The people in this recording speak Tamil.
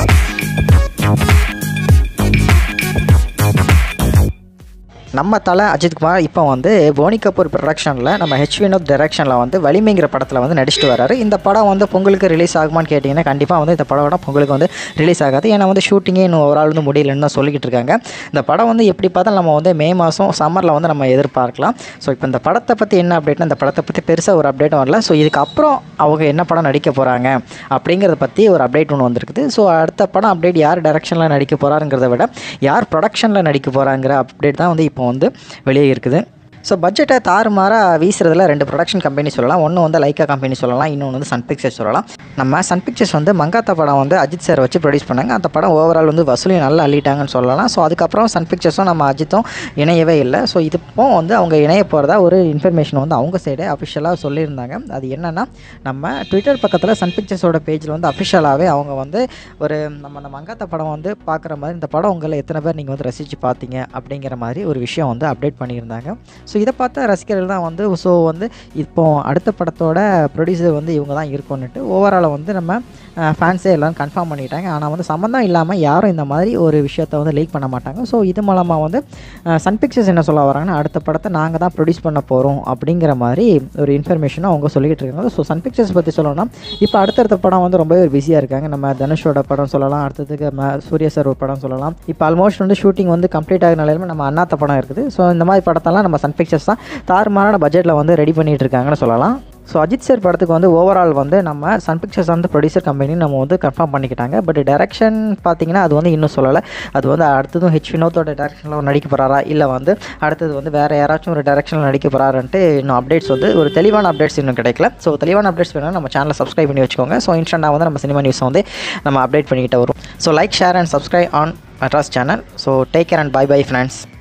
நம்ம தலை அஜித்குமார் இப்போ வந்து போனி கபூர் ப்ரொடக்ஷனில் நம்ம ஹெச் வினோத் டைரக்ஷனில் வந்து வலிமைங்கிற படத்தில் வந்து நடிச்சிட்டு வராரு இந்த படம் வந்து பொங்கலுக்கு ரிலீஸ் ஆகுமான்னு கேட்டிங்கன்னா கண்டிப்பாக வந்து இந்த படம் பொங்கலுக்கு வந்து ரிலீஸ் ஆகாது ஏன்னா வந்து ஷூட்டிங்கே இன்னும் ஒரு ஆள் வந்து முடியலன்னு தான் சொல்லிக்கிட்டு இருக்காங்க இந்த படம் வந்து எப்படி பார்த்தா நம்ம வந்து மே மாதம் சம்மரில் வந்து நம்ம எதிர்பார்க்கலாம் ஸோ இப்போ இந்த படத்தை பற்றி என்ன அப்டேட்னா இந்த படத்தை பற்றி பெருசாக ஒரு அப்டேட்டும் வரல ஸோ இதுக்கப்புறம் அவங்க என்ன படம் நடிக்க போகிறாங்க அப்படிங்கிறத பற்றி ஒரு அப்டேட் ஒன்று வந்திருக்குது ஸோ அடுத்த படம் அப்டேட் யார் டைரக்ஷனில் நடிக்க போகிறாருங்கிறத விட யார் ப்ரொடக்ஷனில் நடிக்க போகிறாங்கிற அப்டேட் தான் வந்து இப்போ வந்து வெளியே இருக்குது ஸோ பட்ஜெட்டை தாறுமாறாக வீசுறதுல ரெண்டு ப்ரொடக்ஷன் கம்பெனி சொல்லலாம் ஒன்று வந்து லைக்கா கம்பெனி சொல்லலாம் இன்னொன்று வந்து சன் பிக்சர்ஸ் சொல்லலாம் நம்ம சன் பிக்சர்ஸ் வந்து மங்காத்தா படம் வந்து அஜித் சார் வச்சு ப்ரொடியூஸ் பண்ணாங்க அந்த படம் ஓவரால் வந்து வசூலையும் நல்லா அள்ளிட்டாங்கன்னு சொல்லலாம் ஸோ அதுக்கப்புறம் சன் பிக்சர்ஸும் நம்ம அஜித்தும் இணையவே இல்லை ஸோ இதுப்போ வந்து அவங்க இணைய போகிறதா ஒரு இன்ஃபர்மேஷன் வந்து அவங்க சைடே அஃபிஷியலாக சொல்லியிருந்தாங்க அது என்னென்னா நம்ம ட்விட்டர் பக்கத்தில் சன் பிக்சர்ஸோட பேஜில் வந்து அஃபிஷியலாகவே அவங்க வந்து ஒரு நம்ம அந்த மங்காத்தா படம் வந்து பார்க்குற மாதிரி இந்த படம் உங்களை எத்தனை பேர் நீங்கள் வந்து ரசித்து பார்த்தீங்க அப்படிங்கிற மாதிரி ஒரு விஷயம் வந்து அப்டேட் பண்ணியிருந்தாங்க ஸோ இதை பார்த்த ரசிகர்கள் தான் வந்து ஸோ வந்து இப்போ அடுத்த படத்தோட ப்ரொடியூசர் வந்து இவங்க தான் இருக்கும்னுட்டு ஓவராலாக வந்து நம்ம ஃபேன்ஸே எல்லாம் கன்ஃபார்ம் பண்ணிட்டாங்க ஆனால் வந்து சம்மந்தம் இல்லாமல் யாரும் இந்த மாதிரி ஒரு விஷயத்தை வந்து லீக் பண்ண மாட்டாங்க ஸோ இது மூலமாக வந்து சன் பிக்சர்ஸ் என்ன சொல்ல வராங்கன்னா அடுத்த படத்தை நாங்கள் தான் ப்ரொடியூஸ் பண்ண போகிறோம் அப்படிங்கிற மாதிரி ஒரு இன்ஃபர்மேஷனும் அவங்க சொல்லிக்கிட்டு இருக்காங்க ஸோ சன் பிக்சர்ஸ் பற்றி சொல்லணும்னா இப்போ அடுத்தடுத்த படம் வந்து ரொம்பவே ஒரு பிஸியாக இருக்காங்க நம்ம தனுஷோட படம் சொல்லலாம் அடுத்ததுக்கு ம சூர்யா சார் ஒரு படம் சொல்லலாம் இப்போ ஆல்மோஸ்ட் வந்து ஷூட்டிங் வந்து கம்ப்ளீட் ஆகிற நிலையில நம்ம அண்ணாத்த படம் இருக்குது ஸோ இந்த மாதிரி படத்தெல்லாம் நம்ம சன் பிக்சர்ஸ் தான் தாறுமாறான பட்ஜெட்டில் வந்து ரெடி பண்ணிகிட்டு இருக்காங்கன்னு சொல்லலாம் ஸோ அஜித் சார் படத்துக்கு வந்து ஓவரால் வந்து நம்ம சன் பிக்சர்ஸ் வந்து ப்ரொடியூசர் கம்பெனி நம்ம வந்து கன்ஃபார்ம் பண்ணிக்கிட்டாங்க பட் டேரக்ஷன் பார்த்தீங்கன்னா அது வந்து இன்னும் சொல்லலை அது வந்து அடுத்ததும் ஹெச் வினோத்தோட டேரக்ஷனில் நடிக்க போகிறாரா இல்லை வந்து அடுத்தது வந்து வேறு யாராச்சும் ஒரு டேரக்ஷனில் நடிக்க போகிறாருன்ட்டு இன்னும் அப்டேட்ஸ் வந்து ஒரு தெளிவான அப்டேட்ஸ் இன்னும் கிடைக்கல ஸோ தெளிவான அப்டேட்ஸ் வேணும் நம்ம சேனலை சப்ஸ்கிரைப் பண்ணி வச்சுக்கோங்க ஸோ இன்ஸ்டன்ட்டாக வந்து நம்ம சினிமா நியூஸ் வந்து நம்ம அப்டேட் பண்ணிக்கிட்டு வரும் so like share and subscribe on Madras channel so take care and bye bye friends